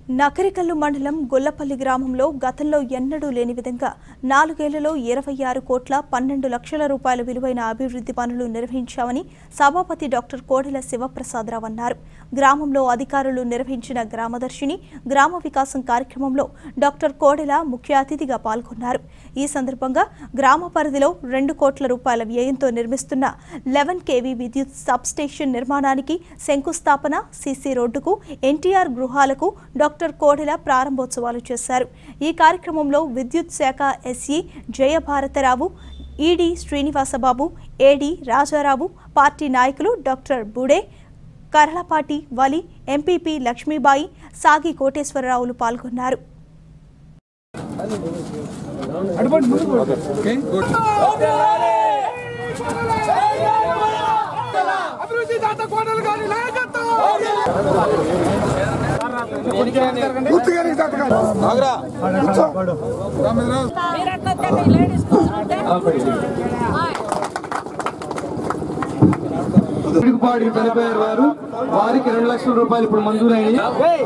నకరికల్లు మండలం గొల్లపల్లి గ్రామంలో గతంలో ఎన్నడూ లేని విధంగా నాలుగేళ్లలో ఇరవై ఆరు కోట్ల పన్నెండు లక్షల రూపాయల విలువైన అభివృద్ధి పనులు నిర్వహించామని సభాపతి డాక్టర్ కోడెల శివప్రసాదరావు అన్నారు గ్రామంలో అధికారులు నిర్వహించిన గ్రామదర్శిని గ్రామ వికాసం కార్యక్రమంలో డాక్టర్ కోడెల ముఖ్య అతిథిగా పాల్గొన్నారు ఈ సందర్భంగా గ్రామ పరిధిలో రెండు కోట్ల రూపాయల వ్యయంతో నిర్మిస్తున్న లెవెన్ కేవీ విద్యుత్ సబ్ స్టేషన్ నిర్మాణానికి శంకుస్థాపన సీసీ రోడ్డుకు ఎన్టీఆర్ గృహాలకు డాక్టర్ కోడెల ప్రారంభోత్సవాలు చేశారు ఈ కార్యక్రమంలో విద్యుత్ శాఖ SE Jayabharatarao ED Srinivasababu AD Rajarao party నాయకులు డాక్టర్ బుడే కరళపాటి వలి ఎంపీపీ లక్ష్మీబాయి సాగి కోటేశ్వరరావులు పాల్గొన్నారు అభివృద్ధి దాత కోటలు కానీ నాయకత్వం పూర్తిగా నీకు దాత కాదు. కూర్చో. పిడుగుపాటి చనిపోయారు వారు వారికి రెండు లక్షల రూపాయలు ఇప్పుడు మంజూరైనవి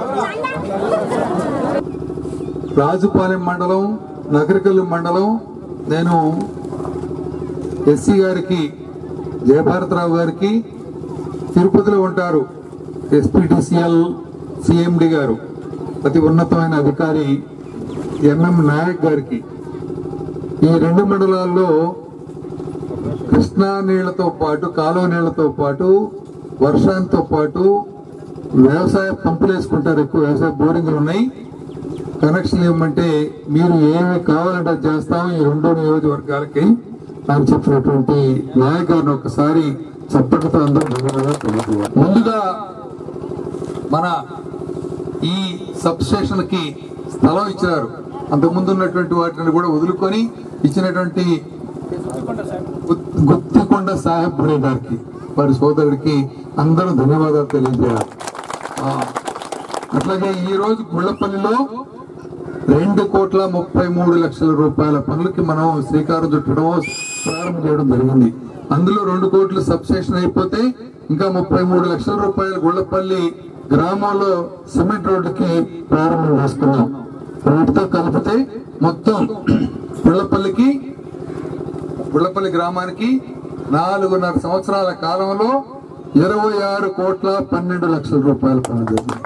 రాజుపాలెం మండలం నగరికల్లు మండలం నేను ఎస్సీ గారికి జయభారతరావు గారికి తిరుపతిలో ఉంటారు ఎస్పీటీసీఎల్ సిఎండి గారు అతి ఉన్నతమైన అధికారి ఎంఎం నాయక్ గారికి ఈ రెండు మండలాల్లో కృష్ణా నీళ్లతో పాటు కాలువ నీళ్లతో పాటు వర్షాంతో పాటు వ్యవసాయ పంపులు వేసుకుంటారు ఎక్కువ వ్యవసాయ బోరింగ్లు ఉన్నాయి కనెక్షన్ ఇవ్వమంటే మీరు ఏమి కావాలంటే అది చేస్తాం ఈ రెండు నియోజకవర్గాలకి అని చెప్పినటువంటి నాయక్ గారిని ఒకసారి చప్పటితో అందరూ ధన్యవాదాలు తెలుపుకోవాలి. ముందుగా మన ఈ సబ్ స్టేషన్ కి స్థలం ఇచ్చినారు అంతకుముందు ఉన్నటువంటి వాటిని కూడా వదులుకొని ఇచ్చినటువంటి గుత్- గుత్తికొండ సాహెబ్ బురే గారికి వారి సోదరుడికి అందరూ ధన్యవాదాలు తెలియజేయాలి ఆ, అట్లాగే ఈ రోజు గుళ్ళపల్లిలో రెండు కోట్ల ముప్పై మూడు లక్షల రూపాయల పనులకి మనం శ్రీకారం చుట్టడం ప్రారంభం చేయడం జరిగింది అందులో రెండు కోట్లు సబ్స్టేషన్ అయిపోతే ఇంకా ముప్పై మూడు లక్షల రూపాయల గుళ్ళపల్లి గ్రామంలో సిమెంట్ రోడ్డుకి ప్రారంభం చేసుకున్నాం వాటితో కలిపితే మొత్తం గుళ్ళపల్లికి గుళ్ళపల్లి గ్రామానికి నాలుగున్నర సంవత్సరాల కాలంలో ఇరవై ఆరు కోట్ల పన్నెండు లక్షల రూపాయల పనులు జరిగింది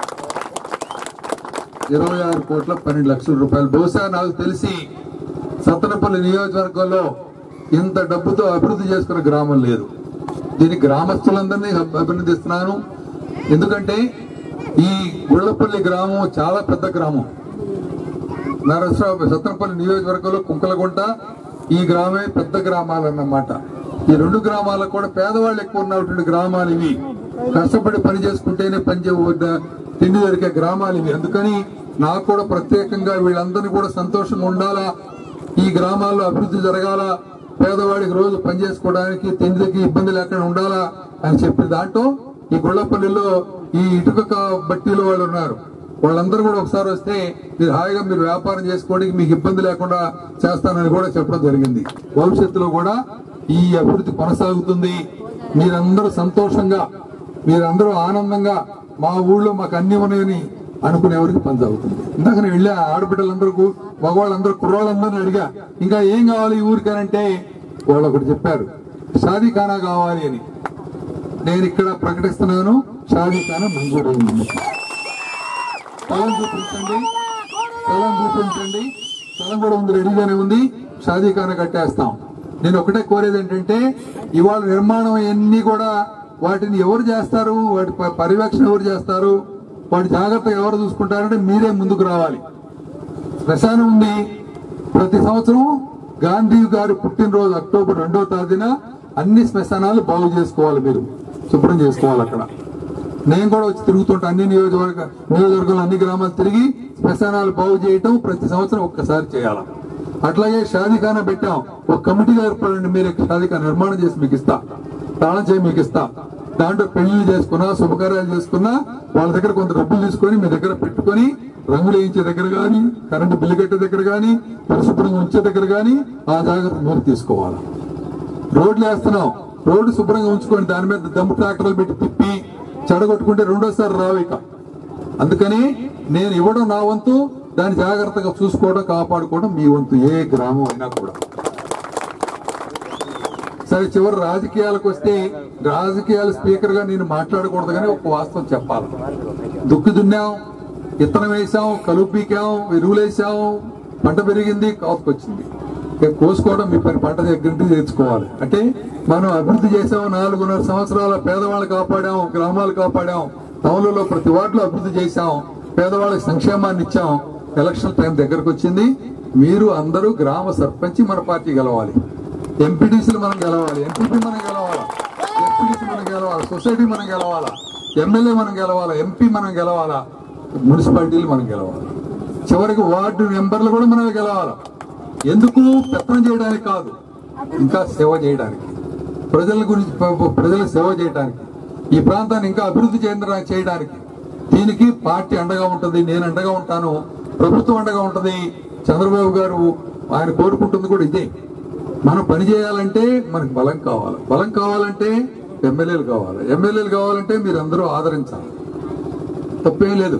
ఇరవై ఆరు కోట్ల పన్నెండు లక్షల రూపాయలు బహుశా నాకు తెలిసి సత్తనపల్లి నియోజకవర్గంలో ఇంత డబ్బుతో అభివృద్ధి చేసుకున్న గ్రామం లేదు దీని గ్రామస్తులందరినీ అభి- అభినందిస్తున్నాను ఎందుకంటే ఈ గుళ్ళపల్లి గ్రామం చాలా పెద్ద గ్రామం నరసరావు సత్తనపల్లి నియోజకవర్గంలో కుంకలగుంట ఈ గ్రామే పెద్ద గ్రామాలు అన్నమాట ఈ రెండు గ్రామాలకు కూడా పేదవాళ్ళు ఎక్కువ ఉన్నటువంటి గ్రామాలు ఇవి కష్టపడి పని చేసుకుంటేనే పని చే- తిండి దొరికే గ్రామాలు ఇవి అందుకని నాకు కూడా ప్రత్యేకంగా వీళ్ళందరినీ కూడా సంతోషంగా ఉండాలా ఈ గ్రామాల్లో అభివృద్ధి జరగాల పేదవాడికి రోజు పని చేసుకోవడానికి తిండికి ఇబ్బంది లేకుండా ఉండాలా అని చెప్పిన దాంట్లో ఈ గుళ్ళపల్లిలో ఈ ఇటుక క- బట్టీలు వాళ్ళు ఉన్నారు వాళ్ళందరూ కూడా ఒకసారి వస్తే మీరు హాయిగా మీరు వ్యాపారం చేసుకోవడానికి మీకు ఇబ్బంది లేకుండా చేస్తానని కూడా చెప్పడం జరిగింది భవిష్యత్తులో కూడా ఈ అభివృద్ధి కొనసాగుతుంది మీరందరూ సంతోషంగా మీరందరూ ఆనందంగా మా ఊళ్ళో మాకు అన్ని ఉన్నాయని అనుకునేవారికి పని సాగుతుంది ఇందాక నేను వెళ్ళా ఆడబిడ్డలందరూ మగవాళ్ళందరూ కుర్రాళ్ళందరినీ అడిగా ఇంకా ఏం కావాలి ఈ ఊరికనంటే వాళ్ళు ఒకటి చెప్పారు షాదీ ఖానా కావాలి అని నేను ఇక్కడ ప్రకటిస్తున్నాను షాదీ ఖానా మంజూరైంది స్థలం చూపించండి స్థలం చూపించండి స్థలం కూడా ఉంది రెడీగానే ఉంది షాదీ ఖానా కట్టేస్తాం నేను ఒకటే కోరేది ఏంటంటే ఇవాళ నిర్మాణం అన్ని కూడా వాటిని ఎవరు చేస్తారు వాటి ప- పర్యవేక్షణ ఎవరు చేస్తారు వాటి జాగ్రత్త ఎవరు చూసుకుంటారంటే మీరే ముందుకు రావాలి శ్మశానం ఉంది ప్రతి సంవత్సరం గాంధీ గారి పుట్టినరోజు అక్టోబర్ రెండో తారీఖున అన్ని శ్మశానాలు బాగు చేసుకోవాలి మీరు శుభ్రం చేసుకోవాలి అక్కడ నేను కూడా వచ్చి తిరుగుతుంటా అన్ని నియోజకవర్గ నియోజకవర్గంలో అన్ని గ్రామాలు తిరిగి శ్మశానాలు బాగు చేయటం ప్రతి సంవత్సరం ఒక్కసారి చేయాలి అట్లాగే షాదీఖానా పెట్టాం ఒక కమిటీగా ఏర్పడండి మీరు షాదీఖానా నిర్మాణం చేసి మీకు ఇస్తా తాళం చేయి మీకు ఇస్తా దాంట్లో పెళ్లిళ్ళు చేసుకున్నా శుభకార్యాలు చేసుకున్నా వాళ్ళ దగ్గర కొంత డబ్బులు తీసుకొని మీ దగ్గర పెట్టుకొని రంగులు వేయించే దగ్గర గాని కరెంటు బిల్లు కట్టే దగ్గర గాని పరిశుభ్రంగా ఉంచే దగ్గర గాని ఆ జాగ్రత్త మీరు తీసుకోవాలి రోడ్లు వేస్తున్నాం రోడ్డు శుభ్రంగా ఉంచుకొని దాని మీద దమ్ము ట్రాక్టర్లు పెట్టి తిప్పి చెడగొట్టుకుంటే రెండోసారి రావు ఇక అందుకని నేను ఇవ్వడం నా వంతు దాన్ని జాగ్రత్తగా చూసుకోవడం కాపాడుకోవడం మీ వంతు ఏ గ్రామం అయినా కూడా సరే చివరి రాజకీయాలకు వస్తే రాజకీయాల స్పీకర్ గా నేను మాట్లాడకూడదు కానీ ఒక వాస్తవం చెప్పాలి దుక్కి దున్నాం ఇత్తనం వేసాం కలుపు పీకాం ఎరువులు వేసాం పంట పెరిగింది కాపుకొచ్చింది ఇక కోసుకోవడం మీ పని పంట దగ్గర నుంచి తెచ్చుకోవాలి అంటే మనం అభివృద్ధి చేసాం నాలుగున్నర సంవత్సరాల పేదవాళ్ళు కాపాడాం గ్రామాలు కాపాడాం టౌన్లలో ప్రతి వార్డులో అభివృద్ధి చేశాం పేదవాళ్ళకి సంక్షేమాన్ని ఇచ్చాం ఎలక్షన్ టైం దగ్గరకు వచ్చింది మీరు అందరూ గ్రామ సర్పంచ్ మన పార్టీ గెలవాలి ఎంపీటీసీలు మనం గెలవాలి ఎంపీపీ మనం గెలవాలా ఎంపీటీసీ మనం గెలవాలి సొసైటీ మనం గెలవాలా ఎమ్మెల్యే మనం గెలవాలా ఎంపీ మనం గెలవాలా మున్సిపాలిటీలు మనం గెలవాలి చివరికి వార్డు మెంబర్లు కూడా మనం గెలవాలా ఎందుకు పెత్తనం చేయడానికి కాదు ఇంకా సేవ చేయడానికి ప్రజల గురించి ప్ర- ప్ర- ప్రజలకు సేవ చేయడానికి ఈ ప్రాంతాన్ని ఇంకా అభివృద్ధి చెందడానికి చేయడానికి దీనికి పార్టీ అండగా ఉంటుంది నేను అండగా ఉంటాను ప్రభుత్వం అండగా ఉంటుంది చంద్రబాబు గారు ఆయన కోరుకుంటుంది కూడా ఇదే మనం పని చేయాలంటే మనకు బలం కావాలి బలం కావాలంటే ఎమ్మెల్యేలు కావాలి ఎమ్మెల్యేలు కావాలంటే మీరు అందరూ ఆదరించాలి తప్పేం లేదు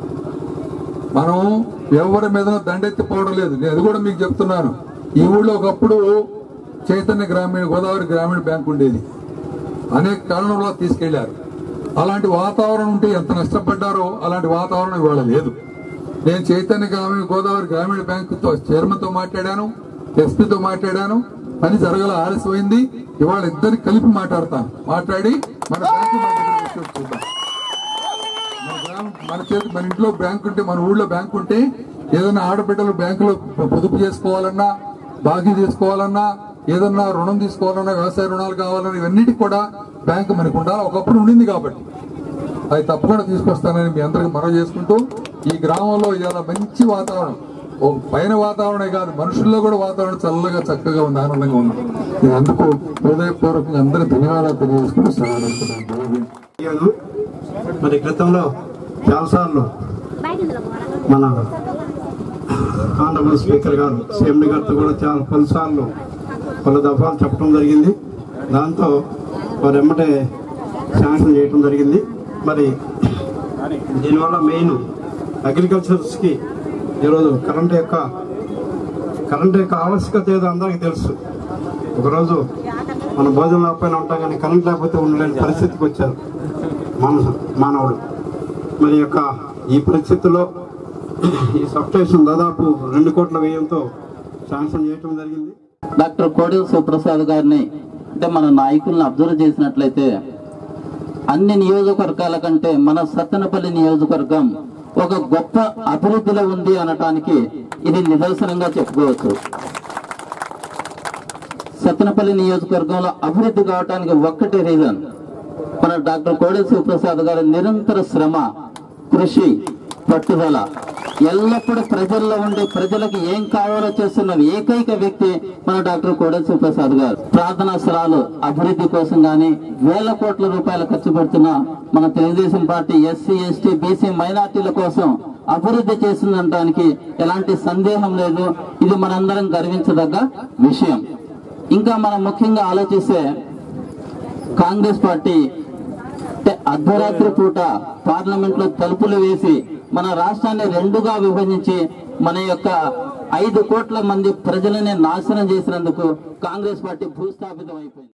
మనం ఎవరి మీద దండెత్తిపోవడం లేదు నేను అది కూడా మీకు చెప్తున్నాను ఈ ఊళ్ళో ఒకప్పుడు చైతన్య గ్రామీణ గోదావరి గ్రామీణ బ్యాంక్ ఉండేది అనేక కారణంలో తీసుకెళ్లారు అలాంటి వాతావరణం ఉంటే ఎంత నష్టపడ్డారో అలాంటి వాతావరణం ఇవాళ లేదు నేను చైతన్య గ్రామీణ గోదావరి గ్రామీణ బ్యాంకుతో చైర్మన్ తో మాట్లాడాను ఎస్పీతో మాట్లాడాను పని జరగల ఆలస్యమైంది ఇవాళ ఇద్దరికి కలిపి మాట్లాడతాను మాట్లాడి మన బ్యాంకు మన దగ్గరికి తీసుకొచ్చి చూద్దాం మన గ్రామం మన చేతి మన ఇంట్లో బ్యాంక్ ఉంటే మన ఊళ్ళో బ్యాంక్ ఉంటే ఏదైనా ఆడబిడ్డలు బ్యాంకులో పొదుపు చేసుకోవాలన్నా బాకీ తీసుకోవాలన్నా ఏదన్నా రుణం తీసుకోవాలన్నా వ్యవసాయ రుణాలు కావాలన్నా ఇవన్నిటికి కూడా బ్యాంక్ మనకు ఉండాలి ఒకప్పుడు ఉండింది కాబట్టి అది తప్పకుండా తీసుకొస్తానని మీ అందరికి మనవి చేసుకుంటూ ఈ గ్రామంలో ఇలా మంచి వాతావరణం ఓ పైన వాతావరణమే కాదు మనుషుల్లో కూడా వాతావరణం చల్లగా చక్కగా ఉంది ఆనందంగా ఉంది నేను అందుకు హృదయపూర్వకంగా అందరి ధన్యవాదాలు తెలియజేసుకుంటూ సెలవు తీసుకున్నాను. అయ్యాను మరి గతంలో చాలాసార్లు మన ఆనరబుల్ స్పీకర్ గారు సీఎండి గారితో కూడా చాలా పలుసార్లు పలు దఫాలు చెప్పడం జరిగింది దాంతో వారు ఎమ్మటే శాంక్షన్ చేయడం జరిగింది మరి దీనివల్ల మెయిన్ అగ్రికల్చర్స్కి ఈరోజు కరెంట్ యొక్క కరెంట్ యొక్క ఆవశ్యకత ఏదో అందరికీ తెలుసు ఒకరోజు మన భోజనం లేకపోయినా ఉంటాం కానీ కరెంట్ లేకపోతే ఉండలేని పరిస్థితికి వచ్చారు మన మానవుడు మరి యొక్క ఈ పరిస్థితుల్లో ఈ సబ్స్టేషన్ దాదాపు రెండు కోట్ల వ్యయంతో శాంక్షన్ చేయటం జరిగింది డాక్టర్ కోడెల సుప్రసాద్ గారిని అంటే మన నాయకుల్ని అబ్జర్వ్ చేసినట్లయితే అన్ని నియోజకవర్గాల కంటే మన సత్తెనపల్లి నియోజకవర్గం ఒక గొప్ప అభివృద్ధిలో ఉంది అనటానికి ఇది నిదర్శనంగా చెప్పుకోవచ్చు సత్తెనపల్లి నియోజకవర్గంలో అభివృద్ధి కావడానికి ఒక్కటే రీజన్ మన డాక్టర్ కోడెల శివప్రసాద్ గారి నిరంతర శ్రమ కృషి పట్టుదల ఎల్లప్పుడూ ప్రజల్లో ఉండి ప్రజలకు ఏం కావాలో చేస్తున్న ఏకైక వ్యక్తి మన డాక్టర్ కోడెల శివప్రసాద్ గారు ప్రార్థనా స్థలాలు అభివృద్ధి కోసం గాని వేల కోట్ల రూపాయలు ఖర్చు పెడుతున్న మన Telugudesam party SC ST BC మైనార్టీల కోసం అభివృద్ధి చేసిందనడానికి ఎలాంటి సందేహం లేదు ఇది మనందరం గర్వించదగ్గ విషయం ఇంకా మనం ముఖ్యంగా ఆలోచిస్తే కాంగ్రెస్ పార్టీ అంటే అర్ధరాత్రి పూట పార్లమెంట్ లో తలుపులు వేసి మన రాష్ట్రాన్ని రెండుగా విభజించి మన యొక్క ఐదు కోట్ల మంది ప్రజలని నాశనం చేసినందుకు కాంగ్రెస్ పార్టీ భూస్థాపితం అయిపోయింది